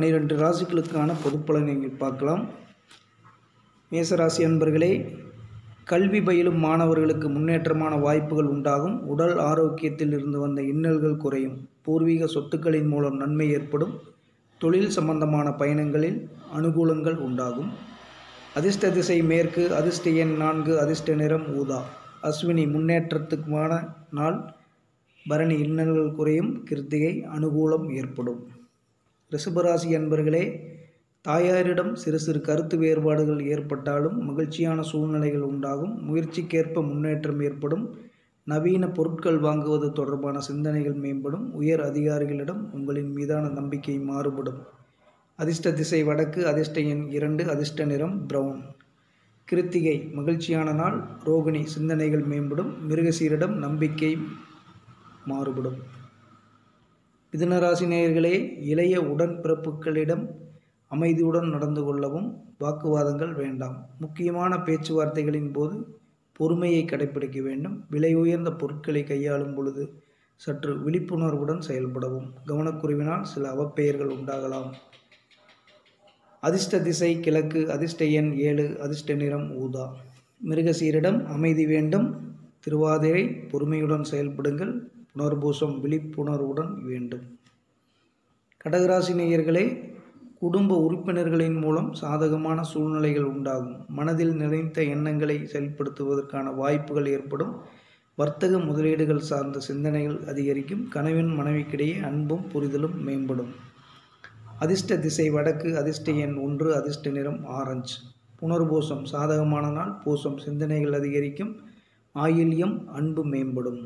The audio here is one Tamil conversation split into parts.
பனிரெண்டு ராசிகளுக்கான பொதுப்பலனை பார்க்கலாம் மேசராசி அன்பர்களே கல்வி பயிலும் மாணவர்களுக்கு முன்னேற்றமான வாய்ப்புகள் உண்டாகும் உடல் ஆரோக்கியத்தில் இருந்து வந்த இன்னல்கள் குறையும் பூர்வீக சொத்துக்களின் மூலம் நன்மை ஏற்படும் தொழில் சம்பந்தமான பயணங்களில் அனுகூலங்கள் உண்டாகும் அதிர்ஷ்ட திசை மேற்கு அதிர்ஷ்ட எண் நான்கு அதிர்ஷ்ட நிறம் ஊதா அஸ்வினி முன்னேற்றத்துக்குமான நாள் பரணி இன்னல்கள் குறையும் கிருத்திகை அனுகூலம் ஏற்படும் ரிஷபராசி அன்பர்களே தாயாரிடம் சிறு சிறு கருத்து வேறுபாடுகள் ஏற்பட்டாலும் மகிழ்ச்சியான சூழ்நிலைகள் உண்டாகும் முயற்சிக்கேற்ப முன்னேற்றம் ஏற்படும் நவீன பொருட்கள் வாங்குவது தொடர்பான சிந்தனைகள் மேம்படும் உயர் அதிகாரிகளிடம் உங்களின் மீதான நம்பிக்கை மாறுபடும் அதிர்ஷ்ட திசை வடக்கு அதிர்ஷ்ட எண் இரண்டு அதிர்ஷ்ட நிறம் பிரவுன் கிருத்திகை மகிழ்ச்சியான நாள் ரோகிணி சிந்தனைகள் மேம்படும் மிருகசீரிடம் நம்பிக்கை மாறுபடும் மிதுனராசி நேயர்களே இளைய உடன்பிறப்புகளிடம் அமைதியுடன் நடந்து கொள்ளவும் வாக்குவாதங்கள் வேண்டாம் முக்கியமான பேச்சுவார்த்தைகளின் போது பொறுமையை கடைபிடிக்க வேண்டும் விலை உயர்ந்த பொருட்களை கையாளும் பொழுது சற்று விழிப்புணர்வுடன் செயல்படவும் கவனக்குறைவினால் சில அவப்பெயர்கள் உண்டாகலாம் அதிர்ஷ்ட திசை கிழக்கு அதிர்ஷ்ட எண் ஏழு அதிர்ஷ்ட நிறம் ஊதா மிருகசீரிடம் அமைதி வேண்டும் திருவாதிரை பொறுமையுடன் செயல்படுங்கள் புனர்பூசம் விழிப்புணர்வுடன் வேண்டும் கடகராசி நேயர்களே குடும்ப உறுப்பினர்களின் மூலம் சாதகமான சூழ்நிலைகள் உண்டாகும் மனதில் நினைத்த எண்ணங்களை செயல்படுத்துவதற்கான வாய்ப்புகள் ஏற்படும் வர்த்தக முதலீடுகள் சார்ந்த சிந்தனைகள் அதிகரிக்கும் கணவன் மனைவிக்கிடையே அன்பும் புரிதலும் மேம்படும் அதிர்ஷ்ட திசை வடக்கு அதிர்ஷ்ட எண் ஒன்று அதிர்ஷ்ட நிறம் ஆரஞ்சு புனர்பூசம் சாதகமான நாள் பூசம் சிந்தனைகள் அதிகரிக்கும் ஆயில்யம் அன்பு மேம்படும்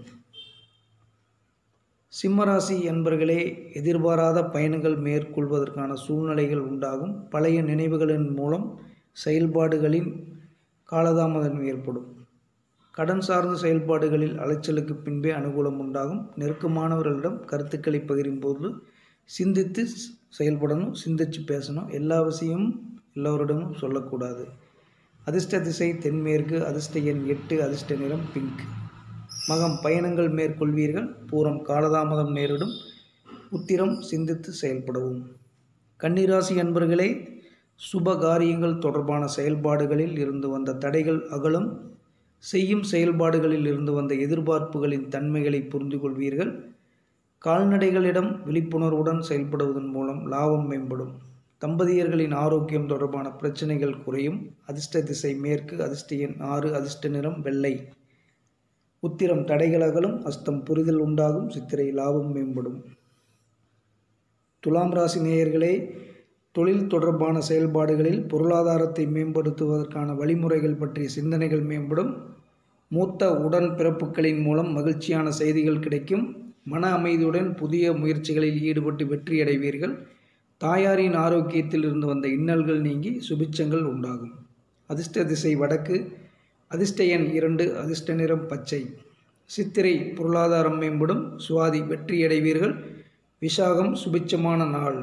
சிம்மராசி என்பர்களே எதிர்பாராத பயணங்கள் மேற்கொள்வதற்கான சூழ்நிலைகள் உண்டாகும் பழைய நினைவுகளின் மூலம் செயல்பாடுகளின் காலதாமதம் ஏற்படும் கடன் சார்ந்த செயல்பாடுகளில் அலைச்சலுக்கு பின்பே அனுகூலம் உண்டாகும் நெருக்கமானவர்களிடம் கருத்துக்களை பகிரும்போது சிந்தித்து செயல்படணும் சிந்திச்சு பேசணும் எல்லா விஷயமும் எல்லோரிடமும் சொல்லக்கூடாது அதிர்ஷ்ட திசை தென்மேற்கு அதிர்ஷ்ட எண் எட்டு அதிர்ஷ்ட நிறம் பிங்க் மகம் பயணங்கள் மேற்கொள்வீர்கள் பூரம் காலதாமதம் நேரிடும் உத்திரம் சிந்தித்து செயல்படவும் கன்னிராசி அன்பர்களே சுப காரியங்கள் தொடர்பான செயல்பாடுகளில் இருந்து வந்த தடைகள் அகலும் செய்யும் செயல்பாடுகளில் இருந்து வந்த எதிர்பார்ப்புகளின் தன்மைகளை புரிந்து கொள்வீர்கள் கால்நடைகளிடம் விழிப்புணர்வுடன் செயல்படுவதன் மூலம் லாபம் மேம்படும் தம்பதியர்களின் ஆரோக்கியம் தொடர்பான பிரச்சனைகள் குறையும் அதிர்ஷ்ட திசை மேற்கு அதிர்ஷ்ட எண் ஆறு அதிர்ஷ்ட நிறம் வெள்ளை உத்திரம் தடைகள் அகலும் அஸ்தம் புரிதல் உண்டாகும் சித்திரை லாபம் மேம்படும் துலாம் ராசி நேயர்களே தொழில் தொடர்பான செயல்பாடுகளில் பொருளாதாரத்தை மேம்படுத்துவதற்கான வழிமுறைகள் பற்றிய சிந்தனைகள் மேம்படும் மூத்த உடன் பிறப்புகளின் மூலம் மகிழ்ச்சியான செய்திகள் கிடைக்கும் மன அமைதியுடன் புதிய முயற்சிகளில் ஈடுபட்டு வெற்றியடைவீர்கள் தாயாரின் ஆரோக்கியத்தில் இருந்து வந்த இன்னல்கள் நீங்கி சுபிச்சங்கள் உண்டாகும் அதிர்ஷ்ட திசை வடக்கு அதிர்ஷ்ட எண் இரண்டு அதிர்ஷ்ட நிறம் பச்சை சித்திரை பொருளாதாரம் மேம்படும் சுவாதி வெற்றியடைவீர்கள் விசாகம் சுபிச்சமான நாள்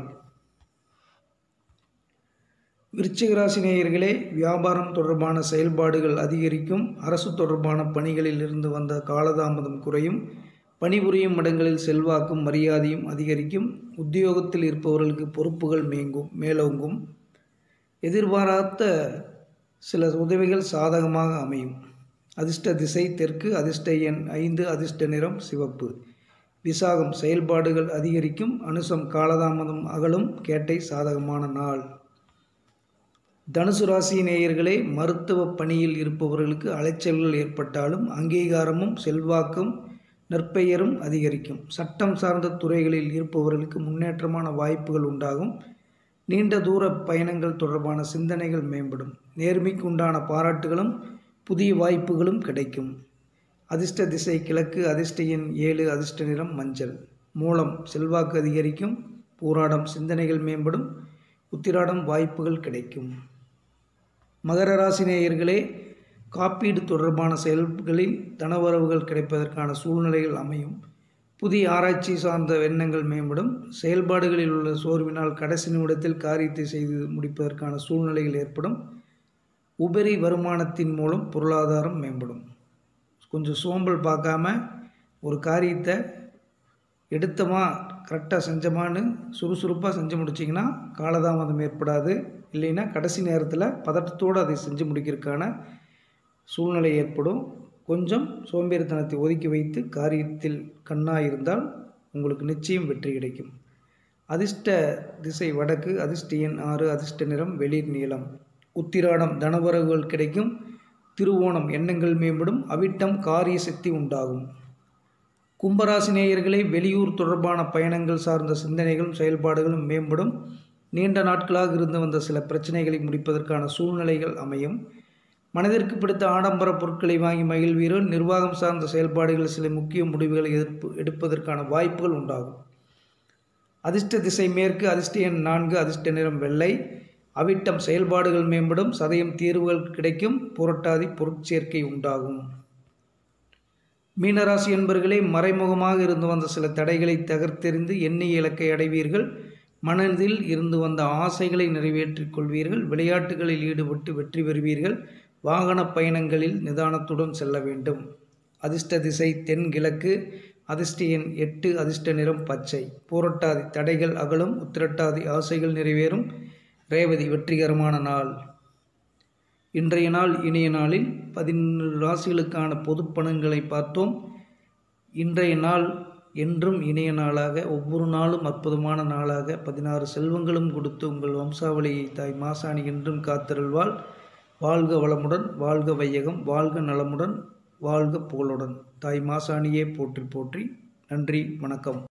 விருச்சிக ராசி நேயர்களே வியாபாரம் தொடர்பான செயல்பாடுகள் அதிகரிக்கும் அரசு தொடர்பான பணிகளில் இருந்து வந்த காலதாமதம் குறையும் பணிபுரியும் இடங்களில் செல்வாக்கும் மரியாதையும் அதிகரிக்கும் உத்தியோகத்தில் இருப்பவர்களுக்கு பொறுப்புகள் மேங்கும் மேலோங்கும் எதிர்பாராத சில உதவிகள் சாதகமாக அமையும் அதிர்ஷ்ட திசை தெற்கு அதிர்ஷ்ட எண் ஐந்து அதிர்ஷ்ட நிறம் சிவப்பு விசாகம் செயல்பாடுகள் அதிகரிக்கும் அனுசம் காலதாமதம் அகலும் கேட்டை சாதகமான நாள் தனுசு ராசி நேயர்களே மருத்துவ பணியில் இருப்பவர்களுக்கு அலைச்சல்கள் ஏற்பட்டாலும் அங்கீகாரமும் செல்வாக்கும் நற்பெயரும் அதிகரிக்கும் சட்டம் சார்ந்த துறைகளில் இருப்பவர்களுக்கு முன்னேற்றமான வாய்ப்புகள் உண்டாகும் நீண்ட தூர பயணங்கள் தொடர்பான சிந்தனைகள் மேம்படும் நேர்மைக்கு உண்டான பாராட்டுகளும் புதிய வாய்ப்புகளும் கிடைக்கும் அதிர்ஷ்ட திசை கிழக்கு அதிர்ஷ்ட எண் ஏழு அதிர்ஷ்ட நிறம் மஞ்சள் மூலம் செல்வாக்கு அதிகரிக்கும் பூராடம் சிந்தனைகள் மேம்படும் உத்திராடம் வாய்ப்புகள் கிடைக்கும் மகர ராசி நேயர்களே காப்பீடு தொடர்பான செயல்களில் தனவரவுகள் கிடைப்பதற்கான சூழ்நிலைகள் அமையும் புதிய ஆராய்ச்சி சார்ந்த எண்ணங்கள் மேம்படும் செயல்பாடுகளில் உள்ள சோர்வினால் கடைசி நிமிடத்தில் காரியத்தை செய்து முடிப்பதற்கான சூழ்நிலைகள் ஏற்படும் உபரி வருமானத்தின் மூலம் பொருளாதாரம் மேம்படும் கொஞ்சம் சோம்பல் பார்க்காம ஒரு காரியத்தை எடுத்தமா கரெக்டாக செஞ்சோமான்னு சுறுசுறுப்பாக செஞ்சு முடிச்சிங்கன்னா காலதாமதம் ஏற்படாது இல்லைன்னா கடைசி நேரத்தில் பதட்டத்தோடு அதை செஞ்சு முடிக்கிறதுக்கான சூழ்நிலை ஏற்படும் கொஞ்சம் சோம்பேறித்தனத்தை ஒதுக்கி வைத்து காரியத்தில் கண்ணாக இருந்தால் உங்களுக்கு நிச்சயம் வெற்றி கிடைக்கும் அதிர்ஷ்ட திசை வடக்கு அதிர்ஷ்ட எண் ஆறு அதிர்ஷ்ட நிறம் வெளிர் நீளம் உத்திராடம் தனவரவுகள் கிடைக்கும் திருவோணம் எண்ணங்கள் மேம்படும் அவிட்டம் காரிய சக்தி உண்டாகும் கும்பராசி நேயர்களே வெளியூர் தொடர்பான பயணங்கள் சார்ந்த சிந்தனைகளும் செயல்பாடுகளும் மேம்படும் நீண்ட நாட்களாக இருந்து வந்த சில பிரச்சனைகளை முடிப்பதற்கான சூழ்நிலைகள் அமையும் மனதிற்கு பிடித்த ஆடம்பர பொருட்களை வாங்கி மகிழ்வீர்கள் நிர்வாகம் சார்ந்த செயல்பாடுகள் சில முக்கிய முடிவுகளை எதிர்ப்பு எடுப்பதற்கான வாய்ப்புகள் உண்டாகும் அதிர்ஷ்ட திசை மேற்கு அதிர்ஷ்ட எண் நான்கு அதிர்ஷ்ட நிறம் வெள்ளை அவிட்டம் செயல்பாடுகள் மேம்படும் சதயம் தீர்வுகள் கிடைக்கும் புரட்டாதி பொருட்சேர்க்கை உண்டாகும் மீனராசி என்பர்களே மறைமுகமாக இருந்து வந்த சில தடைகளை தகர்த்தெறிந்து எண்ணிய இலக்கை அடைவீர்கள் மனதில் இருந்து வந்த ஆசைகளை நிறைவேற்றிக் கொள்வீர்கள் விளையாட்டுகளில் ஈடுபட்டு வெற்றி பெறுவீர்கள் வாகன பயணங்களில் நிதானத்துடன் செல்ல வேண்டும் அதிர்ஷ்ட திசை தென்கிழக்கு அதிர்ஷ்ட எண் எட்டு அதிர்ஷ்ட நிறம் பச்சை பூரட்டாதி தடைகள் அகலும் உத்திரட்டாதி ஆசைகள் நிறைவேறும் ரேவதி வெற்றிகரமான நாள் இன்றைய நாள் இணைய நாளில் பதினொன்று ராசிகளுக்கான பொது பலன்களை பார்த்தோம் இன்றைய நாள் என்றும் இணைய நாளாக ஒவ்வொரு நாளும் அற்புதமான நாளாக பதினாறு செல்வங்களும் கொடுத்து உங்கள் வம்சாவளியை தாய் மாசாணி என்றும் காத்திருள்வாள் வாழ்க வளமுடன் வாழ்க வையகம் வாழ்க நலமுடன் வாழ்க புகழுடன் தாய் மாசாணியே போற்றி போற்றி நன்றி வணக்கம்